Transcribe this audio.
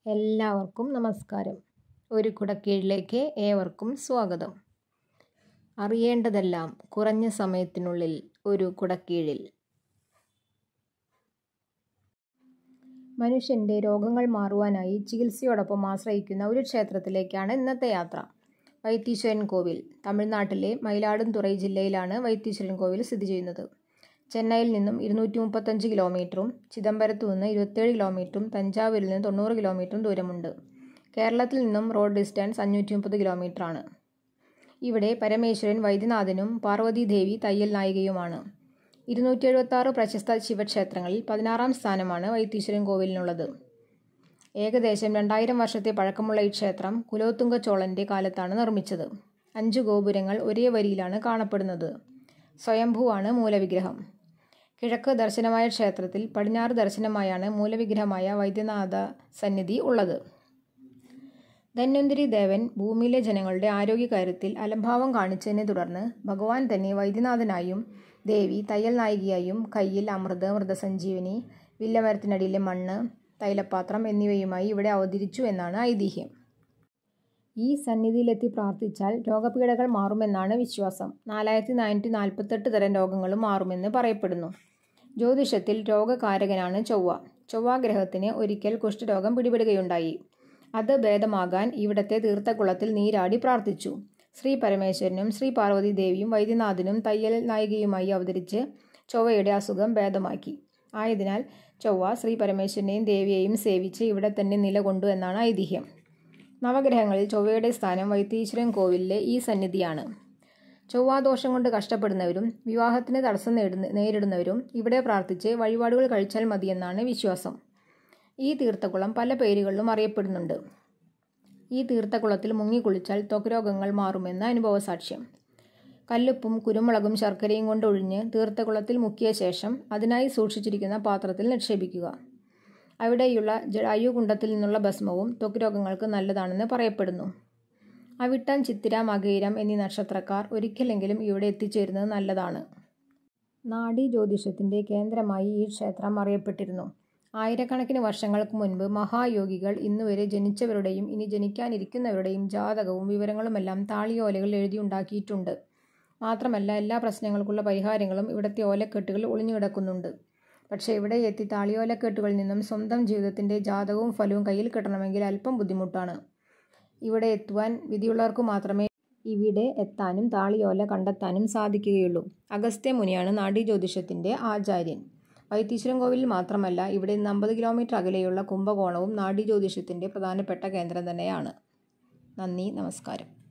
എല്ലാവർക്കും നമസ്കാരം ഒരു കുടക്കീഴിലേക്ക് ഏവർക്കും സ്വാഗതം അറിയേണ്ടതെല്ലാം കുറഞ്ഞ സമയത്തിനുള്ളിൽ ഒരു കുടക്കീഴിൽ മനുഷ്യൻ്റെ രോഗങ്ങൾ മാറുവാനായി ചികിത്സയോടൊപ്പം ആശ്രയിക്കുന്ന ഒരു ക്ഷേത്രത്തിലേക്കാണ് ഇന്നത്തെ യാത്ര വൈത്തീശ്വരൻ കോവിൽ തമിഴ്നാട്ടിലെ മയിലാടുംതുറൈ ജില്ലയിലാണ് വൈത്തീശ്വരൻ കോവിൽ സ്ഥിതി ചെയ്യുന്നത് ചെന്നൈയിൽ നിന്നും ഇരുന്നൂറ്റി മുപ്പത്തഞ്ച് കിലോമീറ്ററും ചിദംബരത്തു നിന്ന് ഇരുപത്തേഴ് കിലോമീറ്ററും തഞ്ചാവൂരിൽ നിന്ന് തൊണ്ണൂറ് കിലോമീറ്ററും ദൂരമുണ്ട് കേരളത്തിൽ നിന്നും റോഡ് ഡിസ്റ്റൻസ് അഞ്ഞൂറ്റി മുപ്പത് കിലോമീറ്ററാണ് ഇവിടെ പരമേശ്വരൻ വൈദ്യനാഥനും പാർവതീദേവി തയ്യൽ നായികയുമാണ് ഇരുന്നൂറ്റി എഴുപത്താറ് പ്രശസ്ത ശിവക്ഷേത്രങ്ങളിൽ പതിനാറാം സ്ഥാനമാണ് വൈത്തീശ്വരൻ കോവിലിനുള്ളത് ഏകദേശം രണ്ടായിരം വർഷത്തെ പഴക്കമുള്ള ഈ ക്ഷേത്രം കുലോത്തുംഗ ചോളൻ്റെ കാലത്താണ് നിർമ്മിച്ചത് അഞ്ച് ഗോപുരങ്ങൾ ഒരേ വരിയിലാണ് കാണപ്പെടുന്നത് സ്വയംഭൂവാണ് മൂലവിഗ്രഹം കിഴക്ക് ദർശനമായ ക്ഷേത്രത്തിൽ പടിഞ്ഞാറ് ദർശനമായാണ് മൂലവിഗ്രഹമായ വൈദ്യനാഥ സന്നിധി ഉള്ളത് ധന്വന്തിരി ദേവൻ ഭൂമിയിലെ ജനങ്ങളുടെ ആരോഗ്യകാര്യത്തിൽ അലംഭാവം കാണിച്ചതിനെ തുടർന്ന് ഭഗവാൻ തന്നെ വൈദ്യനാഥനായും ദേവി തയ്യൽ നായികയായും കയ്യിൽ അമൃത് മൃതസഞ്ജീവനി വില്ലമരത്തിനടിയിലെ മണ്ണ് തൈലപാത്രം എന്നിവയുമായി ഇവിടെ അവതരിച്ചു എന്നാണ് ഐതിഹ്യം ഈ സന്നിധിയിലെത്തി പ്രാർത്ഥിച്ചാൽ രോഗപീഠകൾ മാറുമെന്നാണ് വിശ്വാസം നാലായിരത്തി നാനൂറ്റി നാൽപ്പത്തെട്ട് തരം രോഗങ്ങളും മാറുമെന്ന് പറയപ്പെടുന്നു ജ്യോതിഷത്തിൽ രോഗകാരകനാണ് ചൊവ്വ ചൊവ്വാഗ്രഹത്തിന് ഒരിക്കൽ കുഷ്ഠരോഗം പിടിപെടുകയുണ്ടായി അത് ഭേദമാകാൻ ഇവിടത്തെ തീർത്ഥക്കുളത്തിൽ നീരാടി പ്രാർത്ഥിച്ചു ശ്രീ പരമേശ്വരനും ശ്രീ പാർവതി ദേവിയും വൈദ്യനാഥനും തയ്യൽ നായികയുമായി അവതരിച്ച് ചൊവ്വയുടെ അസുഖം ഭേദമാക്കി ആയതിനാൽ ചൊവ്വ ശ്രീ പരമേശ്വരനെയും ദേവിയെയും സേവിച്ച് ഇവിടെ തന്നെ നിലകൊണ്ടു എന്നാണ് ഐതിഹ്യം നവഗ്രഹങ്ങളിൽ ചൊവ്വയുടെ സ്ഥാനം വൈത്തീശ്വരൻ കോവിലിലെ ഈ സന്നിധിയാണ് ചൊവ്വാദോഷം കൊണ്ട് കഷ്ടപ്പെടുന്നവരും വിവാഹത്തിന് തടസ്സം നേടുന്ന നേരിടുന്നവരും ഇവിടെ പ്രാർത്ഥിച്ച് വഴിപാടുകൾ കഴിച്ചാൽ മതിയെന്നാണ് വിശ്വാസം ഈ തീർത്ഥക്കുളം പല പേരുകളിലും അറിയപ്പെടുന്നുണ്ട് ഈ തീർത്ഥക്കുളത്തിൽ മുങ്ങിക്കുളിച്ചാൽ ത്വക്ക് രോഗങ്ങൾ മാറുമെന്ന അനുഭവസാക്ഷ്യം കല്ലുപ്പും കുരുമുളകും ശർക്കരയും കൊണ്ടൊഴിഞ്ഞ് തീർത്ഥക്കുളത്തിൽ മുക്കിയ ശേഷം അതിനായി സൂക്ഷിച്ചിരിക്കുന്ന പാത്രത്തിൽ നിക്ഷേപിക്കുക അവിടെയുള്ള ജടായുകുണ്ടത്തിൽ നിന്നുള്ള ഭസ്മവും ത്വക്ക് രോഗങ്ങൾക്ക് നല്ലതാണെന്ന് പറയപ്പെടുന്നു അവിട്ടം ചിത്തിര മകയിരം എന്നീ നക്ഷത്രക്കാർ ഒരിക്കലെങ്കിലും ഇവിടെ എത്തിച്ചേരുന്നത് നല്ലതാണ് നാഡീ ജ്യോതിഷത്തിൻ്റെ കേന്ദ്രമായി ഈ ക്ഷേത്രം അറിയപ്പെട്ടിരുന്നു ആയിരക്കണക്കിന് വർഷങ്ങൾക്ക് മുൻപ് മഹായോഗികൾ ഇന്നുവരെ ജനിച്ചവരുടെയും ഇനി ജനിക്കാനിരിക്കുന്നവരുടെയും ജാതകവും വിവരങ്ങളുമെല്ലാം താളിയോലകളിൽ എഴുതിയുണ്ടാക്കിയിട്ടുണ്ട് മാത്രമല്ല എല്ലാ പ്രശ്നങ്ങൾക്കുള്ള പരിഹാരങ്ങളും ഇവിടുത്തെ ഓലക്കെട്ടുകൾ ഒളിഞ്ഞു കിടക്കുന്നുണ്ട് പക്ഷേ ഇവിടെ എത്തി താളിയോലക്കെട്ടുകളിൽ നിന്നും സ്വന്തം ജീവിതത്തിൻ്റെ ജാതകവും ഫലവും കയ്യിൽ കിട്ടണമെങ്കിൽ അല്പം ബുദ്ധിമുട്ടാണ് ഇവിടെ എത്തുവാൻ വിധിയുള്ളവർക്ക് മാത്രമേ ഇവിടെ എത്താനും താളിയോല കണ്ടെത്താനും സാധിക്കുകയുള്ളൂ അഗസ്ത്യ മുനിയാണ് നാഡീ ജ്യോതിഷത്തിൻ്റെ ആചാര്യൻ വൈത്തീശ്വരൻ കോവിലിൽ മാത്രമല്ല ഇവിടെ നിന്ന് അമ്പത് കിലോമീറ്റർ അകലെയുള്ള കുംഭകോണവും നാഡീ ജ്യോതിഷത്തിൻ്റെ പ്രധാനപ്പെട്ട കേന്ദ്രം തന്നെയാണ് നന്ദി നമസ്കാരം